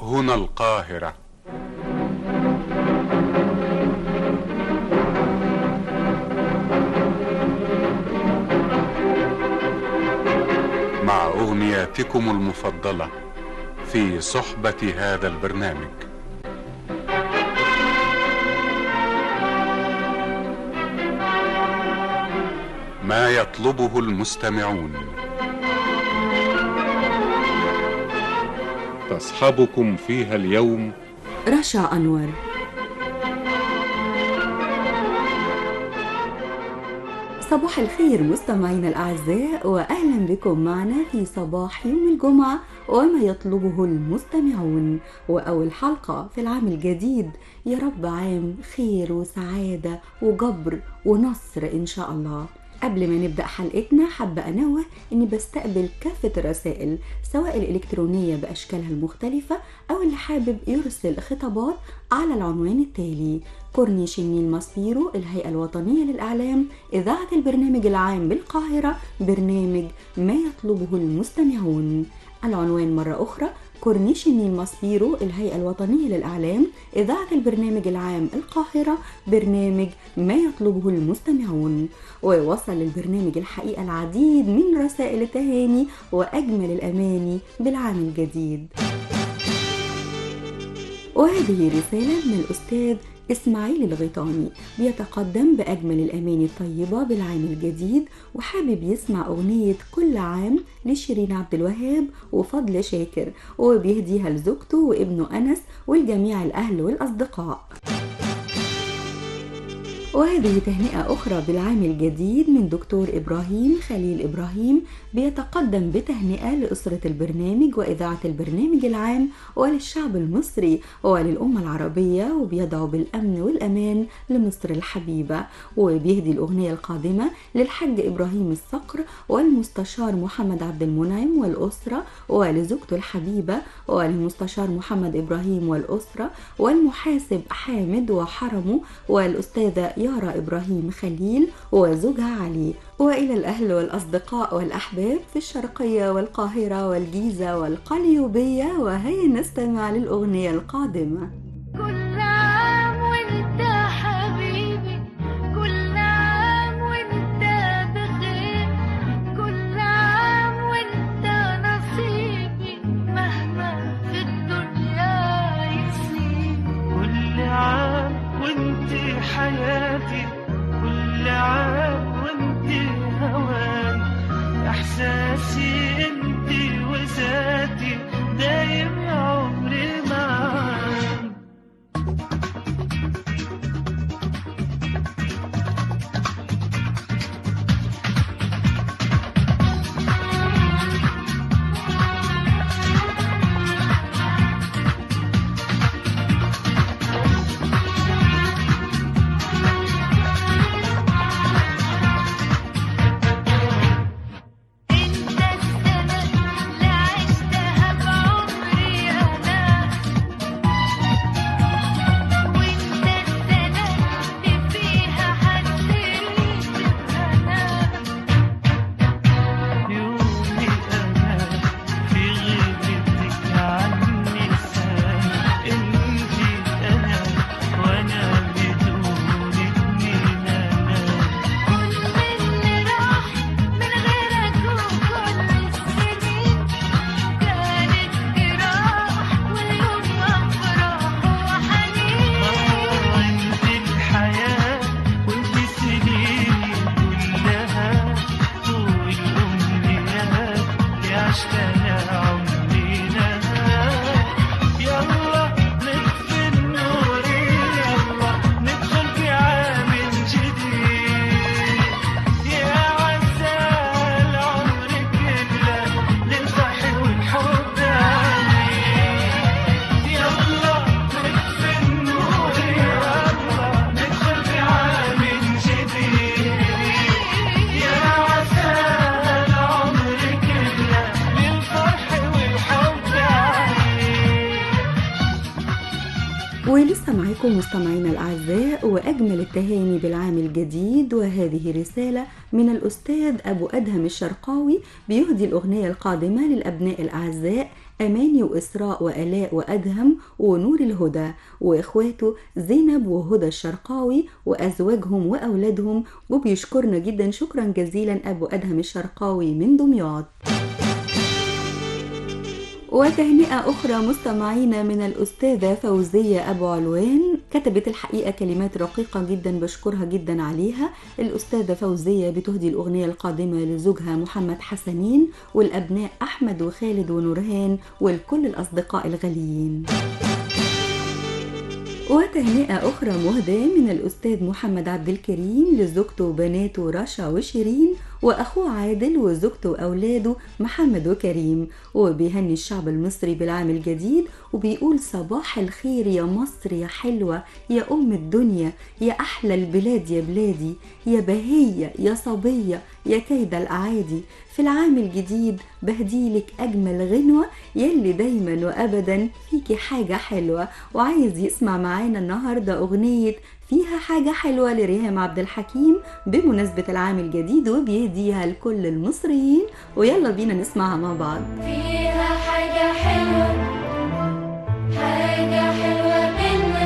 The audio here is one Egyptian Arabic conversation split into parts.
هنا القاهرة مع أغنياتكم المفضلة في صحبة هذا البرنامج ما يطلبه المستمعون تصحبكم فيها اليوم رشا أنور صباح الخير مستمعينا الأعزاء وأهلا بكم معنا في صباح يوم الجمعة وما يطلبه المستمعون وأول حلقة في العام الجديد يا رب عام خير وسعادة وجبر ونصر إن شاء الله قبل ما نبدأ حلقتنا حابة أنوه إني بستقبل كافة الرسائل سواء الإلكترونية بأشكالها المختلفة أو اللي حابب يرسل خطابات على العنوان التالي كورنيش النيل ماسبيرو الهيئة الوطنية للإعلام إذاعة البرنامج العام بالقاهرة برنامج ما يطلبه المستمعون العنوان مرة أخرى كورنيش النيل ماسبيرو الهيئة الوطنية للإعلام إذاعة البرنامج العام القاهرة برنامج ما يطلبه المستمعون ووصل للبرنامج الحقيقة العديد من رسائل التهاني وأجمل الأماني بالعام الجديد وهذه رسالة من الأستاذ إسماعيل الغيطاني بيتقدم بأجمل الأماني الطيبة بالعام الجديد وحابب يسمع أغنية كل عام لشيرين عبد الوهاب وفضل شاكر وبيهديها لزوجته وابنه أنس والجميع الأهل والأصدقاء وهذه تهنئة أخرى بالعام الجديد من دكتور إبراهيم خليل إبراهيم بيتقدم بتهنئة لأسرة البرنامج وإذاعة البرنامج العام وللشعب المصري وللأمة العربية وبيدعو بالأمن والأمان لمصر الحبيبة وبيهدي الأغنية القادمة للحج إبراهيم الصقر والمستشار محمد عبد المنعم والأسرة ولزوجته الحبيبة وللمستشار محمد إبراهيم والأسرة والمحاسب حامد وحرمه والأستاذة يارا إبراهيم خليل وزوجها علي وإلى الأهل والأصدقاء والأحباب في الشرقية والقاهرة والجيزة والقليوبية وهيا نستمع للأغنية القادمة كل عام وانت حبيبي كل عام وانت بخير كل عام وانت نصيبي مهما في الدنيا يصير كل عام وانت حياتي كل عام وانت هواي احساسي انت وذاتي دايم عمري معاك انت السنة اللي عشتها بعمري انا وانت السنة اللي فيها حسيت بهنا يومي انا في غيبتك عني سنة انت انا وانا بدونك مين انا كل اللي راح من غيرك وكل السنين كانت جراح واليوم افراح وحنين انت الحياة وانت سنيني كلها طول الأمنيات اللي عشتها عمرنا يلا نطفي النور يلا ندخل في عام جديد يا عسى العمر كله للفرح والحب عليك يلا نطفي النور يلا ندخل في عام جديد يا عسى العمر كله للفرح والحب عليك ولسه معاكم مستمعينا الأعزاء وأجمل التهاني بالعام الجديد وهذه رسالة من الأستاذ أبو أدهم الشرقاوي بيهدي الأغنية القادمة للأبناء الأعزاء أماني وإسراء وآلاء وأدهم ونور الهدى وإخواته زينب وهدى الشرقاوي وأزواجهم وأولادهم وبيشكرنا جدا شكرا جزيلا أبو أدهم الشرقاوي من دمياط وتهنئة أخرى مستمعينا من الأستاذة فوزية أبو علوان كتبت الحقيقة كلمات رقيقة جدا بشكرها جدا عليها الأستاذة فوزية بتهدي الأغنية القادمة لزوجها محمد حسنين والأبناء أحمد وخالد ونورهان ولكل الأصدقاء الغاليين وتهنئة أخرى مهداة من الأستاذ محمد عبد الكريم لزوجته وبناته رشا وشيرين وأخوه عادل وزوجته وأولاده محمد وكريم وبيهني الشعب المصري بالعام الجديد وبيقول صباح الخير يا مصر يا حلوة يا أم الدنيا يا أحلى البلاد يا بلادي يا بهية يا صبية يا كيد الأعادي في العام الجديد بهديلك أجمل غنوة يلي دايما وأبدا فيكي حاجة حلوة وعايز يسمع معانا النهاردة أغنية فيها حاجة حلوة لريهام عبد الحكيم بمناسبة العام الجديد وبيهديها لكل المصريين ويلا بينا نسمعها مع بعض فيها حاجة حلوة حاجة حلوة منا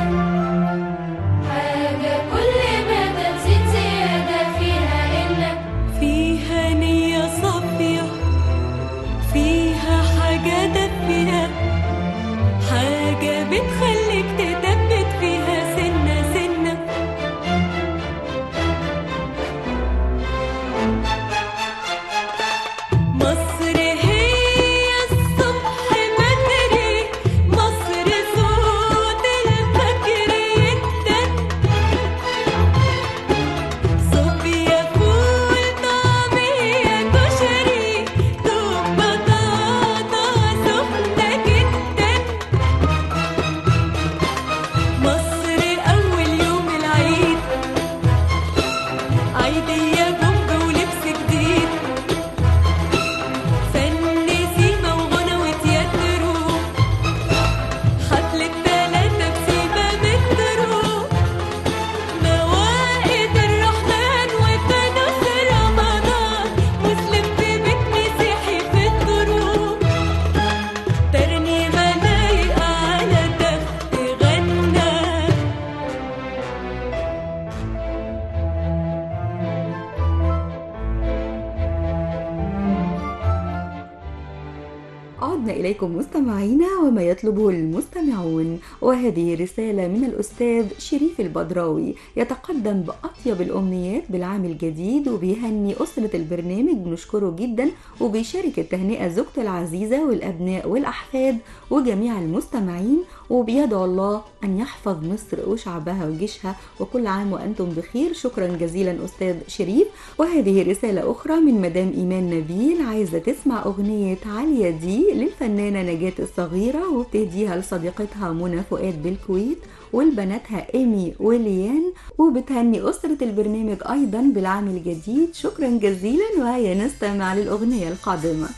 حاجة كل ما تزيد زيادة فيها إنك فيها نية صافية فيها حاجة دافية حاجة بتخليك تثبت فيها سنة سنة مصر هي الصبح بدري مصر صوت الفجر يدن صوفيا فول طعمية كشري دوب بطاطا سخنة جدا مصر أول يوم العيد عيدية بومب ولبس جديد فن سيما وغنى وتياترو حفلة تلاتة بسيبة مترو موائد الرحمن وفانوس رمضان مسلم في بيت مسيحي في الدروب ترنيمة لايقة على تخت غنى عدنا إليكم مستمعينا وما يطلبه المستمعون وهذه رسالة من الأستاذ شريف البدراوي يتقدم بأطيب الأمنيات بالعام الجديد وبيهني أسرة البرنامج بنشكره جدا وبيشارك التهنئة زوجته العزيزة والأبناء والأحفاد وجميع المستمعين وبيدعو الله أن يحفظ مصر وشعبها وجيشها وكل عام وأنتم بخير شكرا جزيلا أستاذ شريف وهذه رسالة أخرى من مدام إيمان نبيل عايزة تسمع أغنية عالية دي للفنانة نجاة الصغيرة وبتهديها لصديقتها منى فؤاد بالكويت والبناتها إيمي وليان وبتهني أسرة البرنامج أيضا بالعام الجديد شكرا جزيلا وهيا نستمع للأغنية القادمة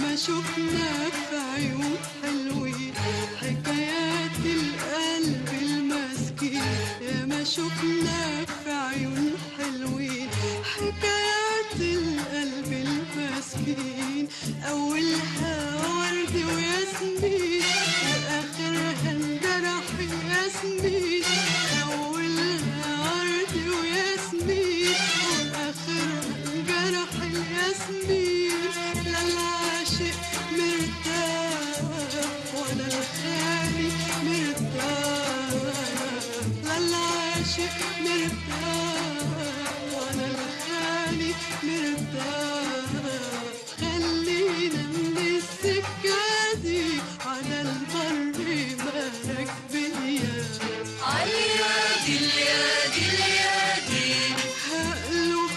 ما شفنا في عيون حلوين حكايات القلب المسكين يا ما شفنا في عيون حلوين حكايات القلب المسكين أولها ورد وياسمين وآخرها انجرح ياسمين أولها ورد وياسمين وآخرها انجرح الياسمين لا العاشق مرتاح ولا الخالي مرتاح لا العاشق مرتاح ولا الخالي مرتاح خلينا من السكة دي على البر مالك بيا عاليادي اليادي اليادي هقلب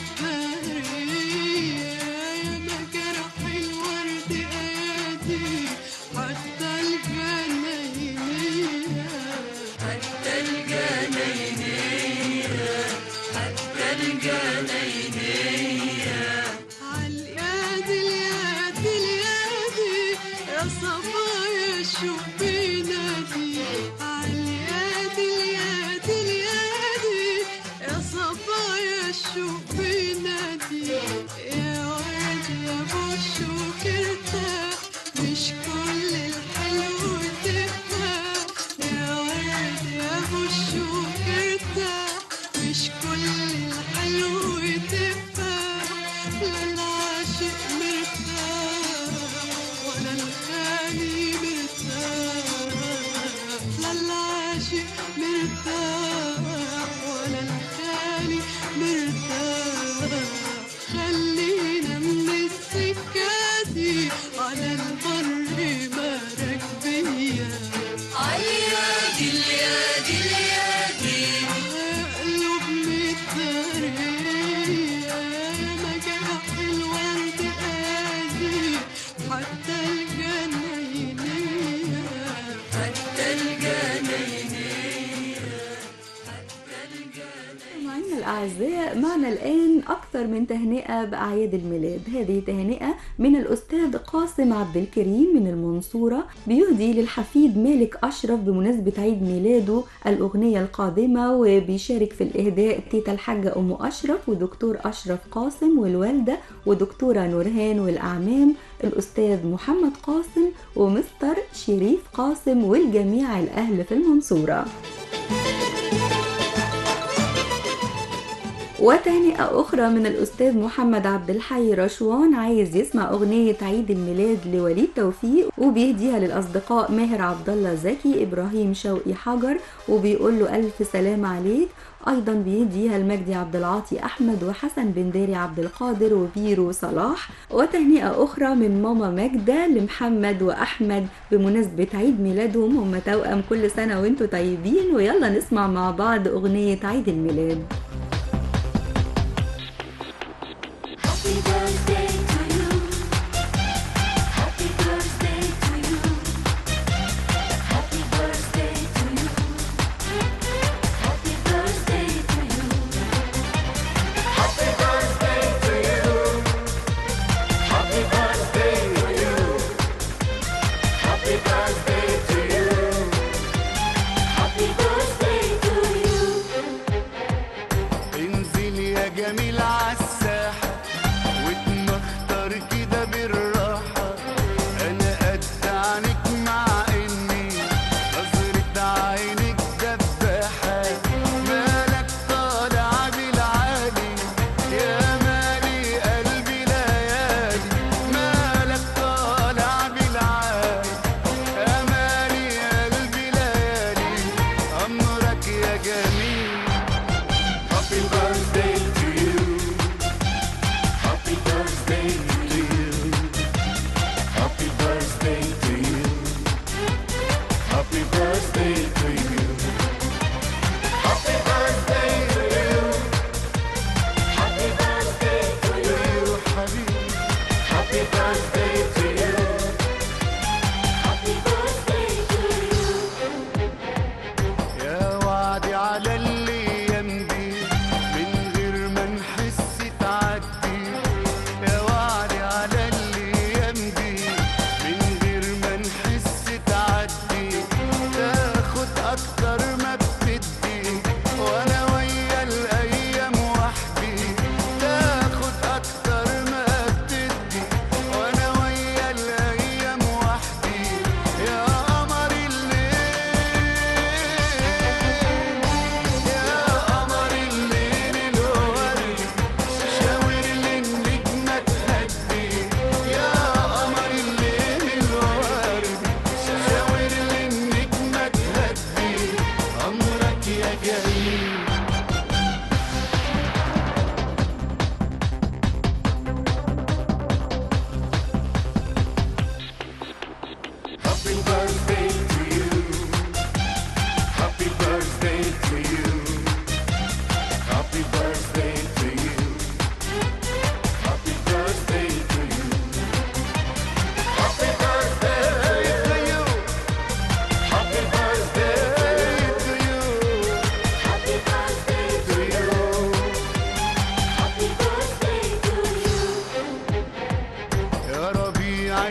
متهرية يا ما جرح الورد ايادي حتى الجناينية حتى الجناينية حتى الجناينية عاليادي اليادي اليادي يا صبايا شو بينادي عاليادي اليادي اليادي يا صبايا شو بينادي يا ورد يا بشوك ارتاح مش كل الحلو تفاح يا ورد يا بشوك ارتاح مش كل الحلو تفاح لا العاشق مرتاح ولا الخالي مرتاح لا العاشق مرتاح ولا الخالي مرتاح خلينا من السكة دي على البر مالك بيا عاليادي اليادي اليادي قلوب متدارية ما جرح الورد قاسي حتى الجناينية حتى الجناينية مستمعينا الأعزاء معنا الآن أكثر من تهنئة بأعياد الميلاد هذه تهنئة من الأستاذ قاسم عبد الكريم من المنصورة بيهدي للحفيد مالك أشرف بمناسبة عيد ميلاده الأغنية القادمة وبيشارك في الإهداء تيتا الحاجة أم أشرف ودكتور أشرف قاسم والوالدة ودكتورة نورهان والأعمام الأستاذ محمد قاسم ومستر شريف قاسم والجميع الأهل في المنصورة وتهنئة أخرى من الأستاذ محمد عبد الحي رشوان عايز يسمع أغنية عيد الميلاد لوليد توفيق وبيهديها للأصدقاء ماهر عبد الله زكي إبراهيم شوقي حجر وبيقول له ألف سلام عليك أيضا بيهديها لمجدي عبد العاطي أحمد وحسن بن داري عبد القادر وبيرو صلاح وتهنئة أخرى من ماما ماجدة لمحمد وأحمد بمناسبة عيد ميلادهم هم توأم كل سنة وانتم طيبين ويلا نسمع مع بعض أغنية عيد الميلاد Happy birthday to you. Happy birthday to you. Happy birthday to you. Happy birthday to you. Happy birthday to you. Happy birthday to you. Happy birthday to you. Happy birthday to you. انزل يا جميل عالساحة واتمختر كده بالراحة أنا قد عنك مع إني نظرة عينك دباحة مالك طالع بالعالي يا مالي قلبي ليالي مالك طالع بالعالي يا مالي قلبي ليالي أمرك يا جميل Happy birthday to you. Happy birthday to you. Happy birthday to you. Happy birthday to you. Happy birthday to you. Happy birthday to you, حبيبي. Happy birthday to you. Happy birthday to you. يا وعدي على الايام دي من غير ما نحس تعدي يا وعدي على الايام دي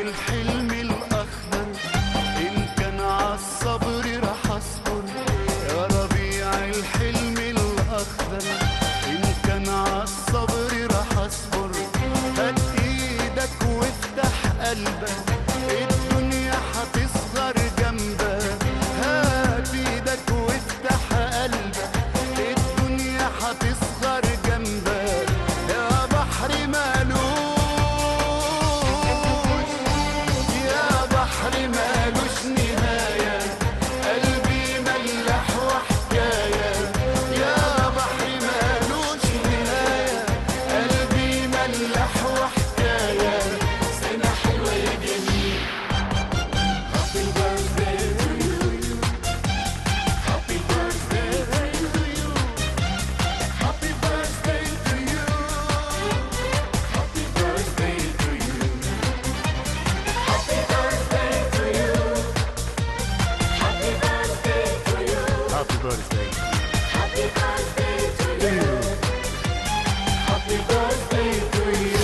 الحلم الأخضر إن كان عالصبر راح أصبر يا ربيع الحلم الأخضر إن كان عالصبر راح أصبر هات إيدك وافتح قلبك الدنيا هتصغر جنبك هات إيدك وافتح قلبك الدنيا هتصغر جنبك يا بحر مالوش يا بحر مالوش نهاية قلبي ملح وحكاية يا بحر مالوش نهاية قلبي ملح وحكاية سنة حلوة يا جميل Happy birthday to you Happy birthday to you Happy birthday to you Happy birthday to you Happy birthday to you Happy birthday to you Happy birthday Happy birthday to you Happy birthday to you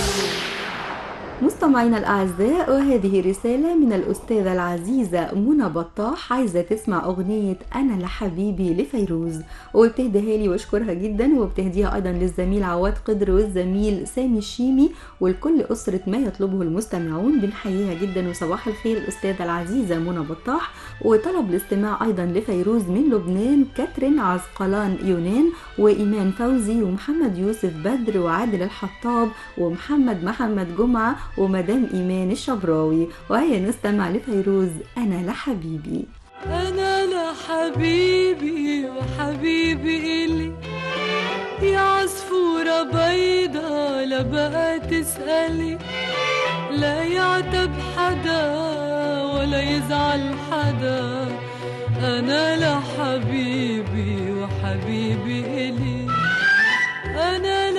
مستمعينا الأعزاء وهذه رسالة من الأستاذة العزيزة منى بطاح عايزة تسمع أغنية أنا لحبيبي لفيروز وبتهديها لي واشكرها جدا وبتهديها أيضا للزميل عواد قدر والزميل سامي الشيمي ولكل أسرة ما يطلبه المستمعون بنحييها جدا وصباح الخير الأستاذة العزيزة منى بطاح وطلب الاستماع أيضا لفيروز من لبنان كاترين عزقلان يونان وإيمان فوزي ومحمد يوسف بدر وعادل الحطاب ومحمد محمد جمعة ومدام إيمان الشبراوي وهيا نستمع لفيروز أنا لحبيبي أنا لحبيبي وحبيبي إلي يا عصفورة بيضة لا بقى تسألي لا يعتب حدا ولا يزعل حدا أنا لحبيبي وحبيبي إلي أنا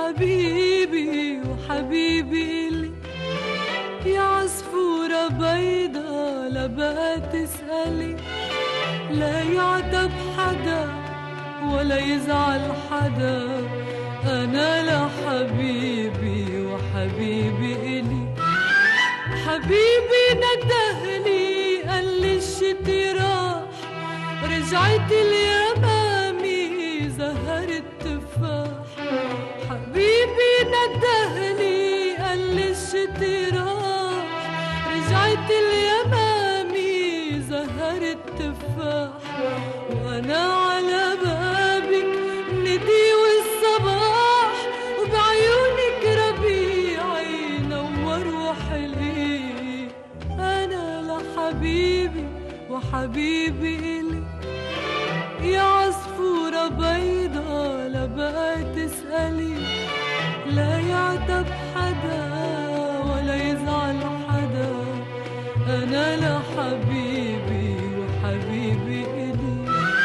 لحبيبي وحبيبي إلي يا عصفورة بيضة لا بقى تسألي لا يعتب حدا ولا يزعل حدا أنا لحبيبي وحبيبي إلي حبيبي ندهني قال لي الشتي راح رجعت اليمامي زهر التفاح حبيبي ندهني قال لي الشتي راح رجعت اليمامي زهر التفاح وانا على بابك ندي والصباح وبعيونك ربيعي نور وحلي انا لحبيبي وحبيبي إلي يا عصفورة بيضة لا بقى تسألي لا يعتب حدا ولا يزعل حدا أنا لحبيبي وحبيبي إلي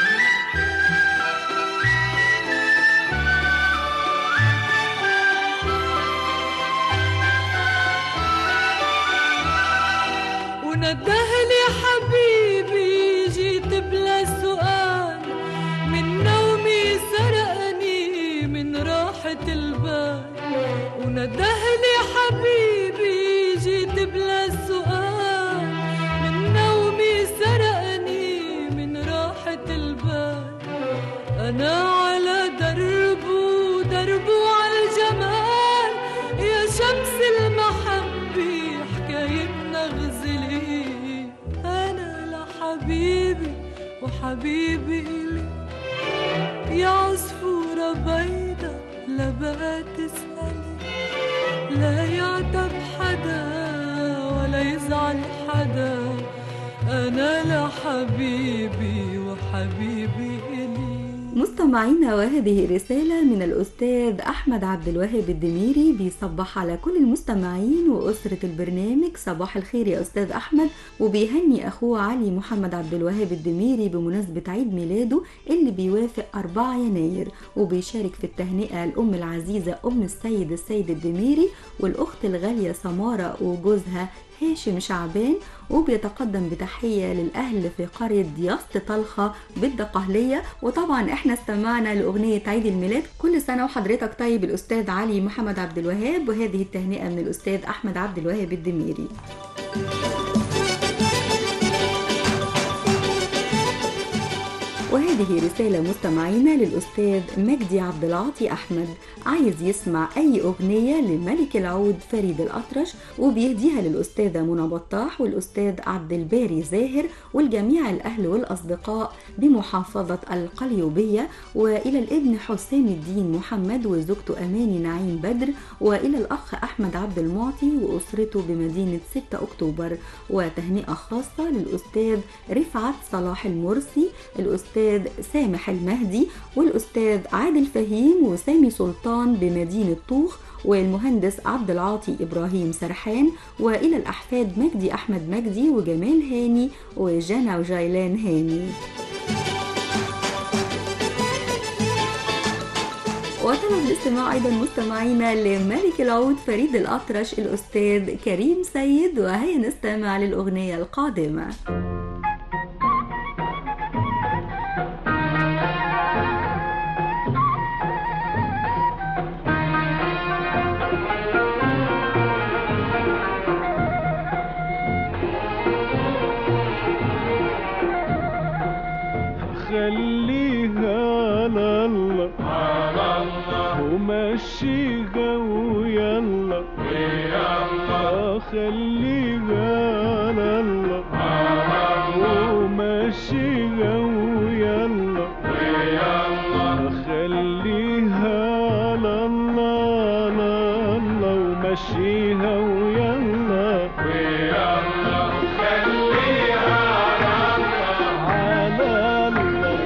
وندهلي حبيبي جيت بلا سؤال من نومي سرقني من راحة البال وندهلي حبيبي جيت بلا سؤال من نومي سرقني من راحة البال أنا على دربه دربه على الجمال يا شمس المحبة حكايتنا غزلي أنا لحبيبي وحبيبي إلي يا عصفورة بيضة لا بقى تسألي لا يعتب حدا ولا يزعل حدا أنا لحبيبي وحبيبي إلي مستمعينا وهذه رسالة من الأستاذ أحمد عبد الوهاب الدميري بيصبح على كل المستمعين وأسرة البرنامج صباح الخير يا أستاذ أحمد وبيهني أخوه علي محمد عبد الوهاب الدميري بمناسبة عيد ميلاده اللي بيوافق 4 يناير وبيشارك في التهنئة الأم العزيزة أم السيد السيد الدميري والأخت الغالية سمارة وجوزها هاشم شعبان وبيتقدم بتحية للأهل في قرية دياسة طلخة بالدقهلية وطبعا احنا استمعنا لأغنية عيد الميلاد كل سنة وحضرتك طيب الأستاذ علي محمد عبد الوهاب وهذه التهنئة من الأستاذ أحمد عبد الوهاب الدميري وهذه رسالة مستمعينا للأستاذ مجدي عبد العاطي أحمد عايز يسمع أي أغنية لملك العود فريد الأطرش وبيهديها للأستاذة منى بطاح والأستاذ عبد الباري زاهر والجميع الأهل والأصدقاء بمحافظة القليوبية وإلى الابن حسام الدين محمد وزوجته أماني نعيم بدر وإلى الأخ أحمد عبد المعطي وأسرته بمدينة 6 أكتوبر وتهنئة خاصة للأستاذ رفعت صلاح المرسي الأستاذ سامح المهدي والأستاذ عادل فهيم وسامي سلطان بمدينة طوخ والمهندس عبد العاطي إبراهيم سرحان وإلى الأحفاد مجدي أحمد مجدي وجمال هاني وجنى وجيلان هاني وطلب الاستماع أيضا مستمعينا لملك العود فريد الأطرش الأستاذ كريم سيد وهيا نستمع للأغنية القادمة خليها على الله على الله ومشيها ويلا ويلا خليها على الله على ومشيها ويلا ويلا خليها على الله على الله ومشيها ويلا ويلا خليها على الله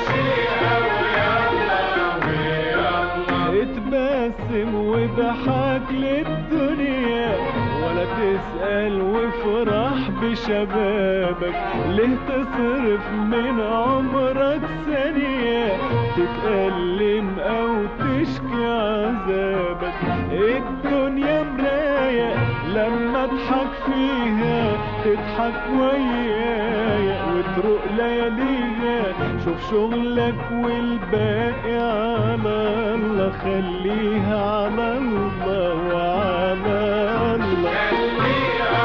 اتبسم وضحك للدنيا ولا تسأل وافرح بشبابك ليه تصرف من عمرك ثانية تتألم أو تشكي عذابك الدنيا مراية لما اضحك فيها تضحك ويايا وتروق لياليها شوف شغلك والباقي على الله خليها على الله وعلى الله خليها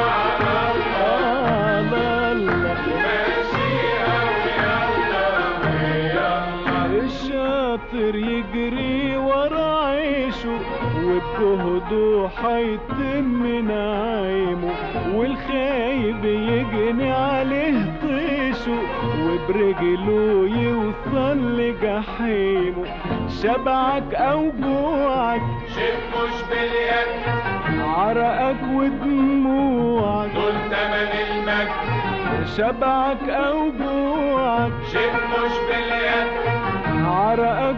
على الله الشاطر يجري ورا عيشه وبجهده حيتم نعيمه والخايب يجني عليه طيشه وبرجله يوصل لجحيمه شبعك او جوعك شيء مش باليد عرقك ودموعك دول تمن المجد شبعك او جوعك شيء مش باليد عرقك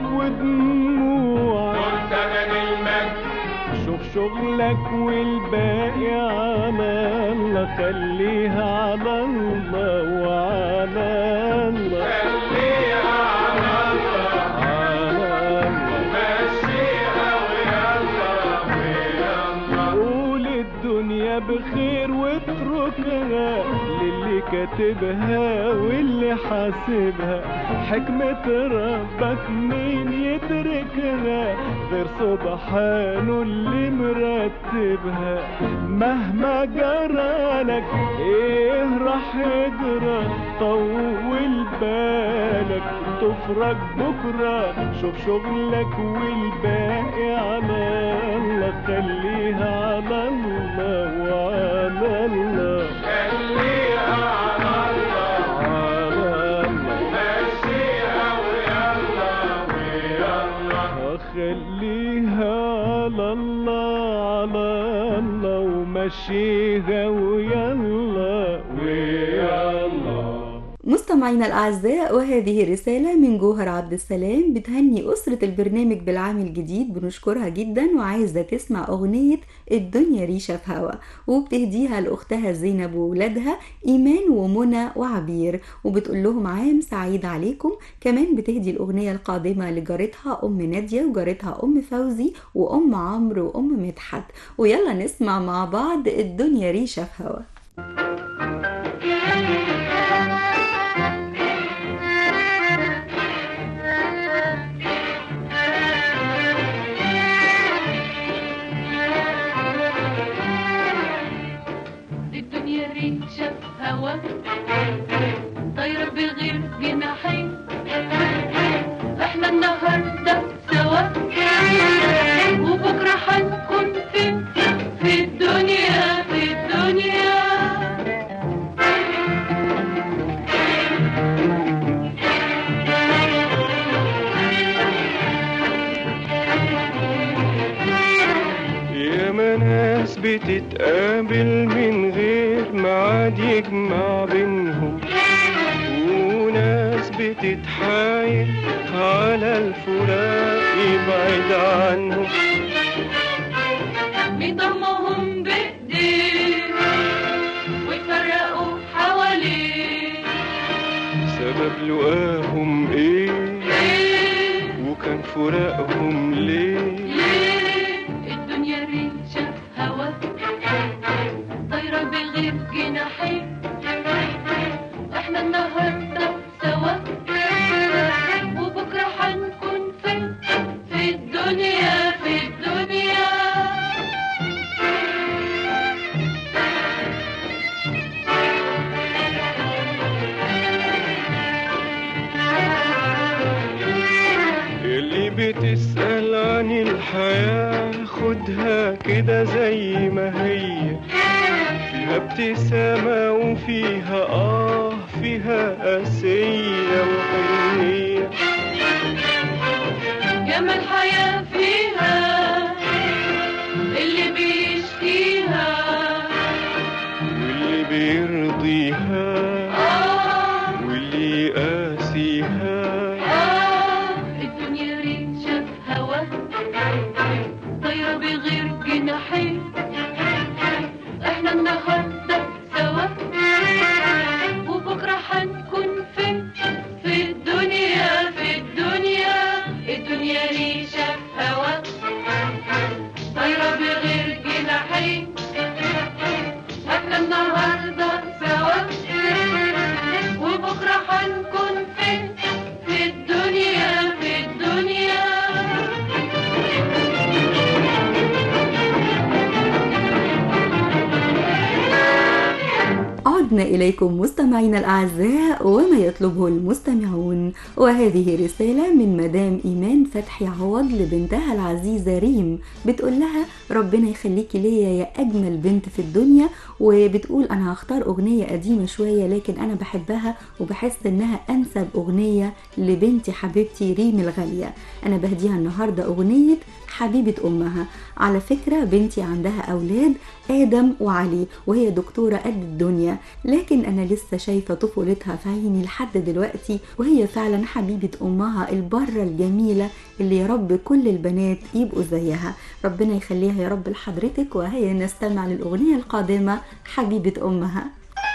ودموعك دول تمن المجد شوف شغلك والباقي على الله خليها على الله وعلى الله خليها على الله على الله مشيها ويلا ويلا قول الدنيا بخير واتركها للي كاتبها واللي حاسبها حكمة ربك مين يدركها غير سبحانه اللي مرتبها مهما جرالك ايه راح يجرى طول بالك تفرج بكرة شوف شغلك والباقي على الله خليها على الله وعلى الله خليها على الله على الله مشيها ويلا ويلا خليها على الله على الله ومشيها ويلا ويلا مستمعينا الأعزاء وهذه رسالة من جوهر عبد السلام بتهني أسرة البرنامج بالعام الجديد بنشكرها جدا وعايزة تسمع أغنية الدنيا ريشة في هوا وبتهديها لأختها زينب وولادها إيمان ومنى وعبير وبتقول لهم عام سعيد عليكم كمان بتهدي الأغنية القادمة لجارتها أم نادية وجارتها أم فوزي وأم عمرو وأم مدحت ويلا نسمع مع بعض الدنيا ريشة في هوا الدنيا ريشة هوا طايرة بغير جناحين احنا النهاردة سوا وبكرة هنكون فين في الدنيا في الدنيا ياما ناس بتتقابل من غير ميعاد يجمع بينهم وناس بتتحايل على الفراق يبعد عنهم بيضمهم بإيديه ويفرقوا حواليه سبب لقاهم ايه ليه وكان فراقهم ليه ليه الدنيا ريشة هوا طايرة بغير جناحين احنا النهاردة سوا وبكرة هنكون فين في الدنيا في الدنيا اللي بتسأل عن الحياة خدها كده زي ما هي فيها ابتسامة وفيها آه فيها قاسية وحنية ياما الحياة فيها اللي بيشكيها واللي بيرضيها آه واللي يقاسيها آه الدنيا ريشة هوا طايرة بغير جناحين احنا النهاردة سوا وبكرة هنكون فين في الدنيا في الدنيا الدنيا ريشة هوا طايرة بغير جناحين احنا النهاردة سوا وبكرة هنكون فين في الدنيا في الدنيا عدنا إليكم مستمعينا الأعزاء وما يطلبه المستمعون وهذه رسالة من مدام إيمان فتحي عوض لبنتها العزيزة ريم بتقول لها ربنا يخليكي ليا يا أجمل بنت في الدنيا وبتقول أنا هختار أغنية قديمة شوية لكن أنا بحبها وبحس إنها أنسب أغنية لبنتي حبيبتي ريم الغالية أنا بهديها النهاردة أغنية حبيبة أمها على فكرة بنتي عندها أولاد آدم وعلي وهي دكتورة قد الدنيا لكن أنا لسه شايفة طفولتها في عيني لحد دلوقتي وهي فعلا حبيبة أمها البرة الجميلة اللي يا رب كل البنات يبقوا زيها ربنا يخليها يا رب لحضرتك وهي نستمع للأغنية القادمة حبيبة أمها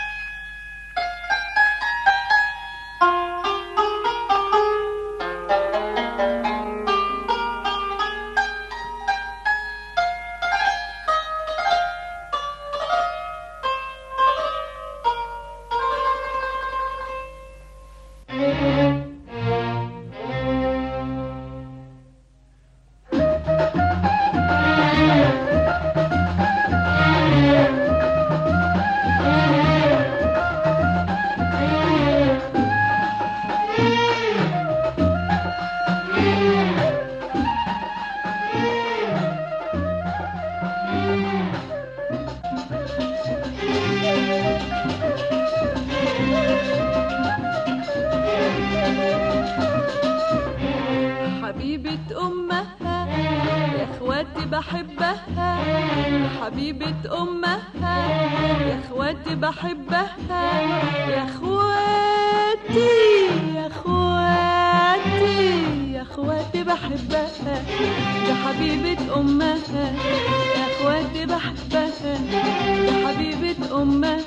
حبيبة أمها يا إخواتي بحبها حبيبة أمها يا إخواتي بحبها يا إخواتي يا إخواتي يا إخواتي بحبها يا حبيبة أمها يا إخواتي بحبها يا حبيبة أمها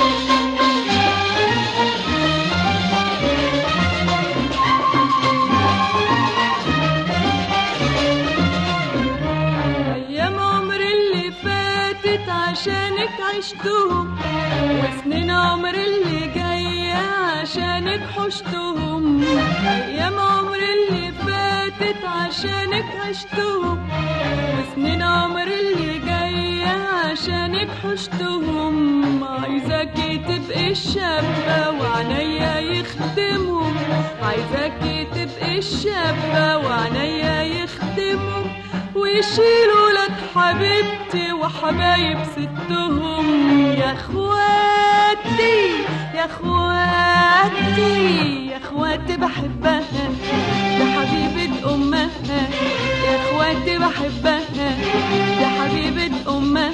أيام عمري اللي فاتت عشانك عشتهم وسنين عمري اللي جاية عشانك حشتهم أيام عمري اللي فاتت عشانك عشتهم وسنين عمري اللي جاية عشانك حشتهم عايزاكي تبقي الشابة وعنيا يخدموا عايزاكي تبقي الشابة وعنيا يخدموا ويشيلوا ولاد حبيبتي وحبايب ستهم يا اخواتي يا اخواتي يا اخواتي بحبها يا حبيبة امها يا اخواتي بحبها يا حبيبة امها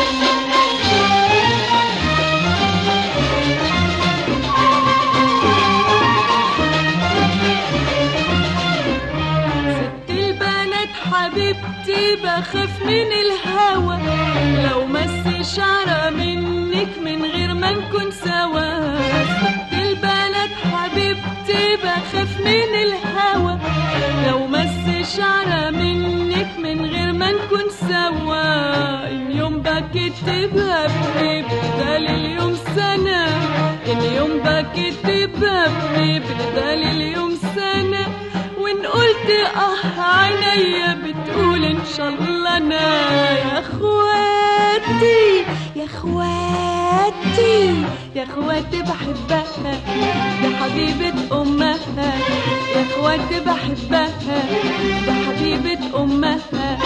ست البنات حبيبتي بخاف من الهوى لو مس شعرة منك من غير ما نكون سوا ست البنات حبيبتي بخاف من الهوى لو مس شعرة منك من غير ما نكون سوا اليوم بكتبها ببدال اليوم سنة اليوم بكتبها ببدال اليوم سنة وان قلت اه عينيا بتقول ان شاء الله انا يا اخواتي يا اخواتي يا اخواتي بحبها يا حبيبة امها يا اخواتي بحبها يا حبيبة امها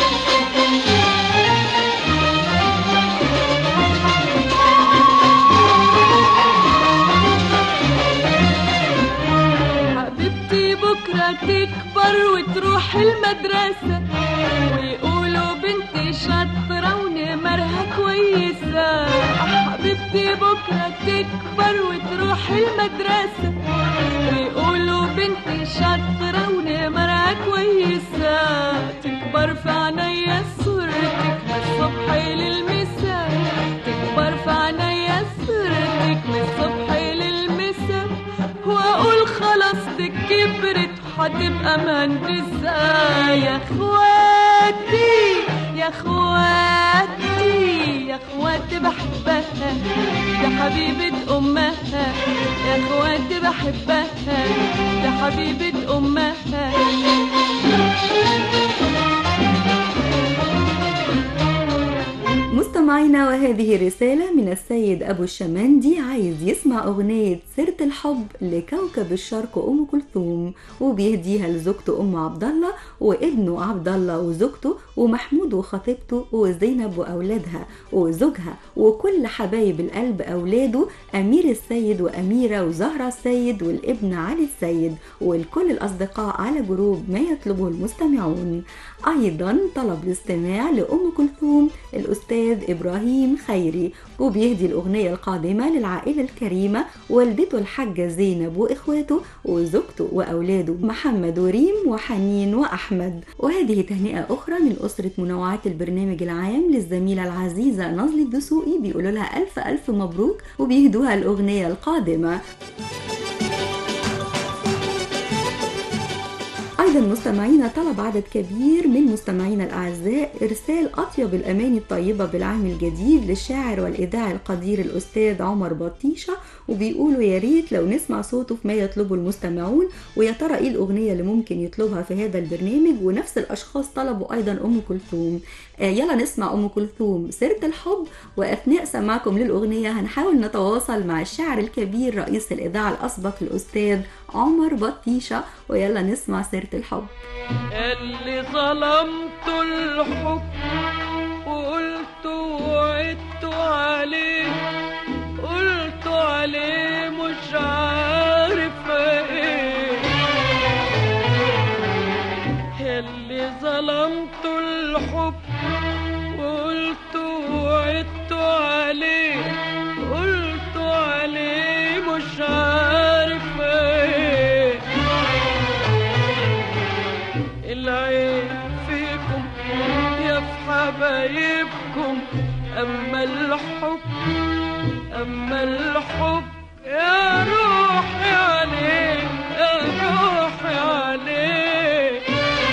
حبيبتي بكرة تكبر وتروح المدرسة ويقولوا بنتي شاطرة ونمرها كويسة حبيبتي بكرة تكبر وتروح المدرسة ويقولوا بنتي شاطرة ونمرها كويسة تكبر في عينيا صورتك من الصبح للمساء تكبر في عينيا صورتك من الصبح للمساء واقول خلاص دي كبرت هتبقى مهندسة يا اخواتي يا اخواتي يا اخواتي بحبها يا حبيبة امها يا اخواتي بحبها يا حبيبة امها مستمعينا وهذه رسالة من السيد أبو الشمندي عايز يسمع أغنية سيرة الحب لكوكب الشرق أم كلثوم وبيهديها لزوجته أم عبد الله وابنه عبد الله وزوجته ومحمود وخطيبته وزينب وأولادها وزوجها وكل حبايب القلب أولاده أمير السيد وأميرة وزهرة السيد والابن علي السيد ولكل الأصدقاء على جروب ما يطلبه المستمعون أيضا طلب الاستماع لأم كلثوم الأستاذ إبراهيم خيري وبيهدي الأغنية القادمة للعائلة الكريمة والدته الحاجة زينب وإخواته وزوجته وأولاده محمد وريم وحنين وأحمد وهذه تهنئة أخرى من أسرة منوعات البرنامج العام للزميلة العزيزة نظلي الدسوقي بيقولوا لها ألف ألف مبروك وبيهدوها الأغنية القادمة أيضا مستمعينا طلب عدد كبير من مستمعينا الأعزاء إرسال أطيب الأماني الطيبة بالعام الجديد للشاعر والإذاعي القدير الأستاذ عمر بطيشة وبيقولوا يا ريت لو نسمع صوته في ما يطلبه المستمعون ويا ترى إيه الأغنية اللي ممكن يطلبها في هذا البرنامج ونفس الأشخاص طلبوا أيضا أم كلثوم آه يلا نسمع أم كلثوم سيرة الحب وأثناء سماعكم للأغنية هنحاول نتواصل مع الشاعر الكبير رئيس الإذاعة الأسبق الأستاذ عمر بطيشة ويلا نسمع سيرة الحب اللي ظلمت الحب وقلت وعدت عليه قلت عليه مش عارف ايه اللي ظلمت الحب وقلت وعدت عليه قلت عليه مش عارف ايه العين فيكم يا في حبايبكم اما الحب اما الحب يا روحي عليه يا روحي عليه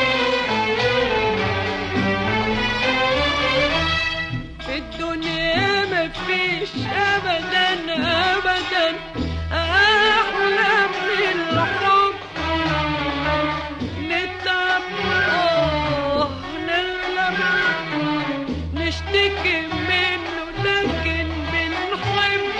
في الدنيا مفيش ابدا ابدا احلى من الحب نتعب اه نغلب نشتكي منه لكن بنحب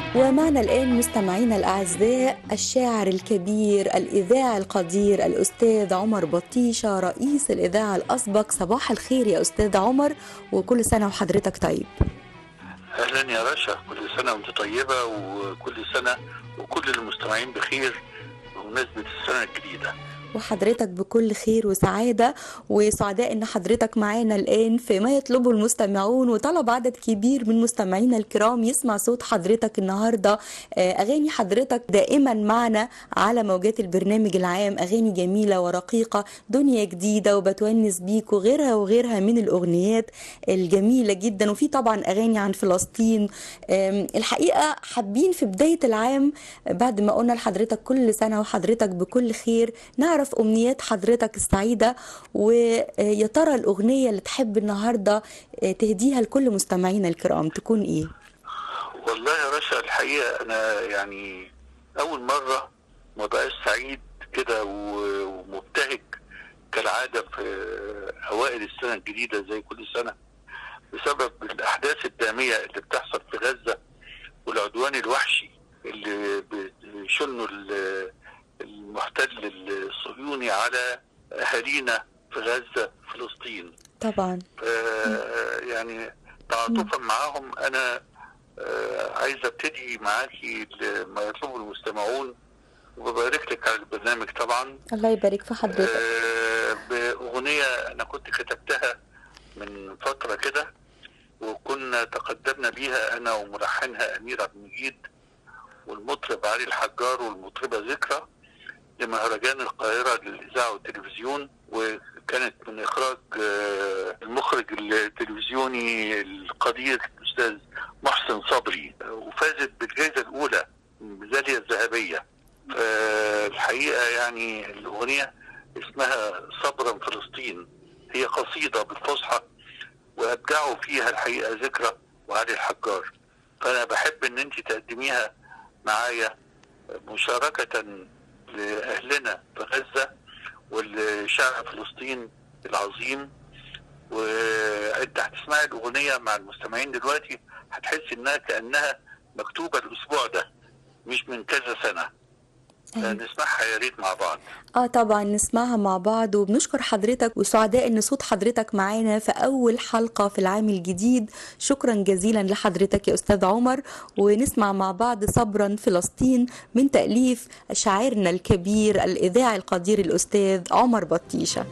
ومعنا الآن مستمعينا الأعزاء الشاعر الكبير الإذاعي القدير الأستاذ عمر بطيشة رئيس الإذاعة الأسبق صباح الخير يا أستاذ عمر وكل سنة وحضرتك طيب اهلا يا رشا كل سنه وانت طيبه وكل سنه وكل المستمعين بخير بمناسبه السنه الجديده وحضرتك بكل خير وسعادة وسعداء ان حضرتك معانا الآن في ما يطلبه المستمعون وطلب عدد كبير من مستمعينا الكرام يسمع صوت حضرتك النهاردة آه، أغاني حضرتك دائما معنا على موجات البرنامج العام أغاني جميلة ورقيقة دنيا جديدة وبتونس بيك وغيرها وغيرها من الأغنيات الجميلة جدا وفي طبعا أغاني عن فلسطين آم، الحقيقة حابين في بداية العام بعد ما قلنا لحضرتك كل سنة وحضرتك بكل خير نعرف أمنيات حضرتك السعيدة ويا ترى الأغنية اللي تحب النهاردة آه، تهديها لكل مستمعينا الكرام تكون إيه؟ والله يا رشا الحقيقه انا يعني اول مره ما بقاش سعيد كده و- ومبتهج كالعاده في اوائل السنه الجديده زي كل سنه بسبب الاحداث الداميه اللي بتحصل في غزه والعدوان الوحشي اللي بيشنه ال- المحتل الصهيوني على اهالينا في غزه فلسطين طبعا آه، يعني تعاطفا معاهم انا آه، عايز ابتدي معاكي ما يطلبه المستمعون وببارك لك على البرنامج طبعا الله يبارك في حضرتك آه، باغنيه انا كنت كتبتها من فتره كده وكنا تقدمنا بيها انا وملحنها امير عبد المجيد والمطرب علي الحجار والمطربه ذكرى لمهرجان القاهره للاذاعه والتلفزيون وكانت من اخراج آه، المخرج التلفزيوني القدير الاستاذ محسن صبري آه، وفازت بالجائزه الاولى الميداليه الذهبيه آه، الحقيقه يعني الاغنيه اسمها صبرا فلسطين هي قصيده بالفصحى وابدعوا فيها الحقيقه ذكرى وعلي الحجار فانا بحب ان انت تقدميها معايا مشاركه لاهلنا في غزه والشعب فلسطين العظيم وانت هتسمعي الاغنيه مع المستمعين دلوقتي هتحس انها كانها مكتوبه الاسبوع ده مش من كذا سنه أيوة. نسمعها يا ريت مع بعض اه طبعا نسمعها مع بعض وبنشكر حضرتك وسعداء ان صوت حضرتك معانا في اول حلقة في العام الجديد شكرا جزيلا لحضرتك يا استاذ عمر ونسمع مع بعض صبرا فلسطين من تأليف شاعرنا الكبير الاذاعي القدير الاستاذ عمر بطيشة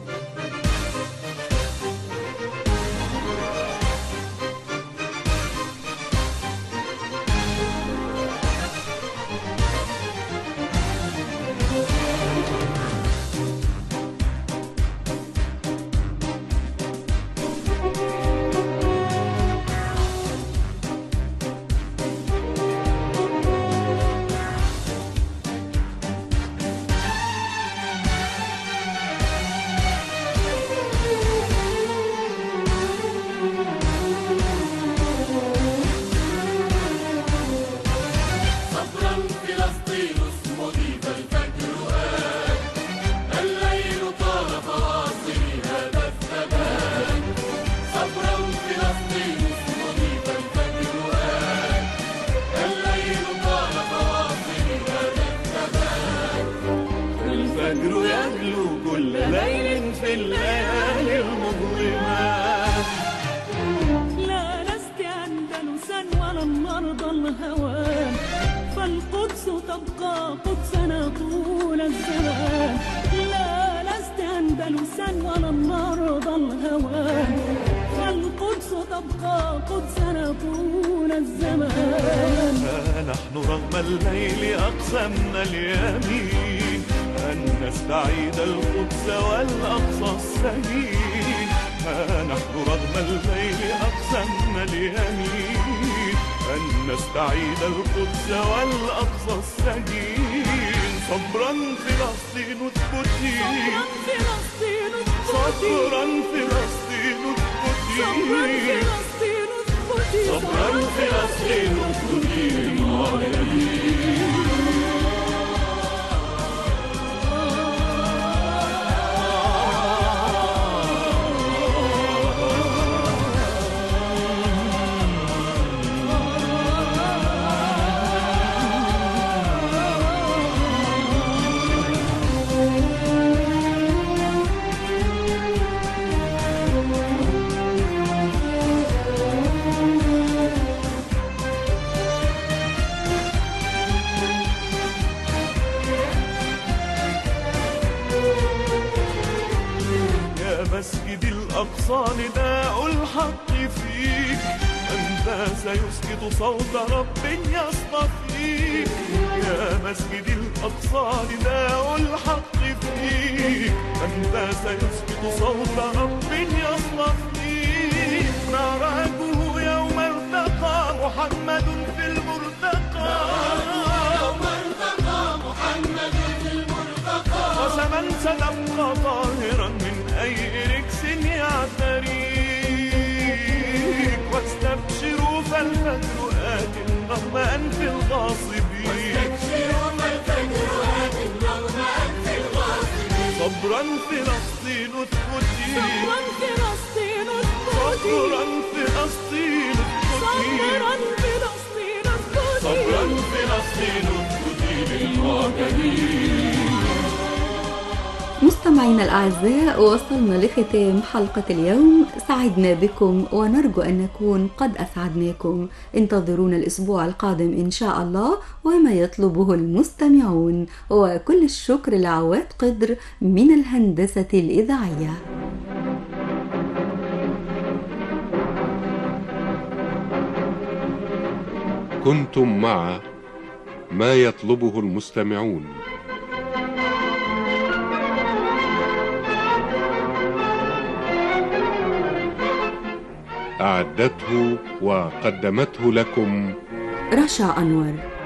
صبرا فلسطين اصمدي فالفجر آن الليل طال فواصلي هذا الثبات صبرا فلسطين اصمدي فالفجر آن الليل طال فواصلي هذا الثبات الفجر يغلو كل ليل في الليالي المظلمات لا لست أندلسا ولا الأرض الهوان فالقدس تبقى قدسنا طول الزمان لا لست أندلسا ولا الأرض الهوان فالقدس تبقى قدسنا طول الزمان نحن رغم الليل أقسمنا اليمين أن نستعيد القدس والأقصى السجين ها نحن رغم الليل أقسمنا اليمين أن نستعيد القدس والأقصى السجين صبرا فلسطين اثبتي فلسطين صبرا فلسطين اثبتي فلسطين اثبتي صبرا فلسطين اثبتي الأقصى نداء الحق فيك أنت سيسكت صوت رب يصطفيك يا مسجد الأقصى نداء الحق فيك أنت سيسكت صوت رب يصطفيك نراجه يوم التقى محمد في المرتقى يوم التقى محمد في المرتقى قسما سنبقى طاهرا من أي ركس يعتريك واستبشروا فالفجر آت رغم أنف الغاصبين واستبشروا فالفجر آت رغم أنف الغاصبين صبرا فلسطين اثبتي صبرا فلسطين صبرا اسكتي فلسطين اثبتي صبرا صبرا فلسطين اسكتي فلسطين اثبتي للمعتدين مستمعينا الأعزاء وصلنا لختام حلقة اليوم سعدنا بكم ونرجو أن نكون قد أسعدناكم انتظرونا الأسبوع القادم إن شاء الله وما يطلبه المستمعون وكل الشكر لعواد قدر من الهندسة الإذاعية كنتم مع ما يطلبه المستمعون أعدته وقدمته لكم رشا أنور